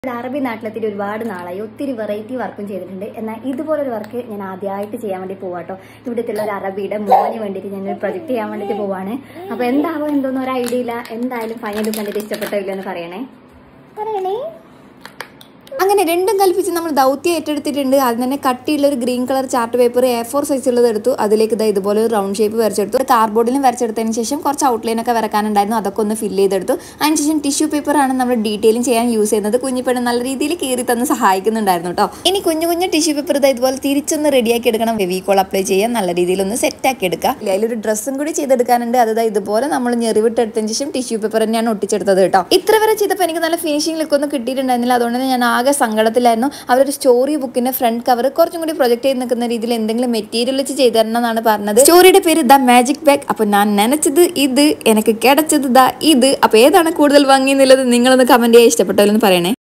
ഇവിടെ അറബി നാട്ടിലെത്തിയിട്ട് ഒരുപാട് നാളായി ഒത്തിരി വെറൈറ്റി വർക്കും ചെയ്തിട്ടുണ്ട് എന്നാൽ ഇതുപോലൊരു വർക്ക് ഞാൻ ആദ്യമായിട്ട് ചെയ്യാൻ വേണ്ടി പോവാട്ടോ ഇവിടുത്തെ ഒരു അറബിയുടെ മോന് വേണ്ടിയിട്ട് ഞാൻ ഒരു പ്രൊജക്ട് ചെയ്യാൻ വേണ്ടിയിട്ട് പോവാണ് അപ്പൊ എന്താവോ എന്തോന്നും ഒരു ഐഡിയ ഇല്ല എന്തായാലും ഫൈനൽ കണ്ടിട്ട് ഇഷ്ടപ്പെട്ടോ ഇല്ലെന്ന് പറയണേ പറയണേ അങ്ങനെ രണ്ടും കൽപ്പിച്ച് നമ്മൾ ദൗത്യം ഏറ്റെടുത്തിട്ടുണ്ട് അതിന് തന്നെ കട്ടിയുള്ള ഒരു green colour chart paper A four സൈസുള്ളത് എടുത്തു അതിലേക്ക് ഇതാ ഇതുപോലെ ഒരു റൗണ്ട് ഷേപ്പ് വരച്ചെടുത്തു ഒരു കാർഡ്ബോർഡിലും വരച്ചെടുത്തതിന് ശേഷം കുറച്ച് ഔട്ട്ലൈൻ ഒക്കെ വരക്കാനുണ്ടായിരുന്നു അതൊക്കെ ഒന്ന് ഫില്ല് ചെയ്തെടുത്തു അതിനുശേഷം ടിഷ്യൂ പേപ്പറാണ് നമ്മൾ ഡീറ്റെയിലും ചെയ്യാൻ യൂസ് ചെയ്യുന്നത് കുഞ്ഞിപ്പെണ്ണ് നല്ല രീതിയിൽ കീറി തന്ന് സഹായിക്കുന്നുണ്ടായിരുന്നു കേട്ടോ ഇനി കുഞ്ഞു കുഞ്ഞു ടിഷ്യൂ പേപ്പർ ഇതാ ഇതുപോലെ തിരിച്ചൊന്ന് റെഡിയാക്കി എടുക്കണം ഫെവിക്കോൾ അപ്ലൈ ചെയ്യാൻ നല്ല രീതിയിൽ ഒന്ന് സെറ്റ് ആക്കി എടുക്കുക ഇല്ല, അതിലൊരു ഡ്രസ്സും കൂടി ചെയ്തെടുക്കാനുണ്ട് അത് ദാ ഇതുപോലെ നമ്മൾ ഞെറിവിട്ടെടുത്തതിന് ശേഷം ടിഷ്യൂ പേപ്പർ തന്നെയാണ് ഒട്ടിച്ചെടുത്തത് കേട്ടോ ഇത്ര വരെ ചെയ്തപ്പോൾ എനിക്ക് നല്ല ഫിനിഷിംഗ് ലുക്ക് ഒന്നും കിട്ടിയിട്ടുണ്ടായിരുന്നില്ല അതുകൊണ്ട് തന്നെ ഞാൻ ആകെ സങ്കടത്തിലായിരുന്നു അവരൊരു സ്റ്റോറി ബുക്കിന്റെ ഫ്രണ്ട് കവർ കുറച്ചും കൂടി പ്രൊജക്ട് ചെയ്ത് നിൽക്കുന്ന രീതിയിൽ എന്തെങ്കിലും മെറ്റീരിയൽ വെച്ച് ചെയ്തു തരണം എന്നാണ് പറഞ്ഞത് സ്റ്റോറിയുടെ പേര് ദ മാജിക് ബാഗ് അപ്പൊ ഞാൻ നനച്ചത് ഇത് എനിക്ക് കിടച്ചത് ദാ ഇത് അപ്പൊ ഏതാണ് കൂടുതൽ ഭംഗി എന്നുള്ളത് നിങ്ങളൊന്ന് കമന്റ് ചെയ്യാൻ ഇഷ്ടപ്പെട്ടോ എന്ന് പറയണേ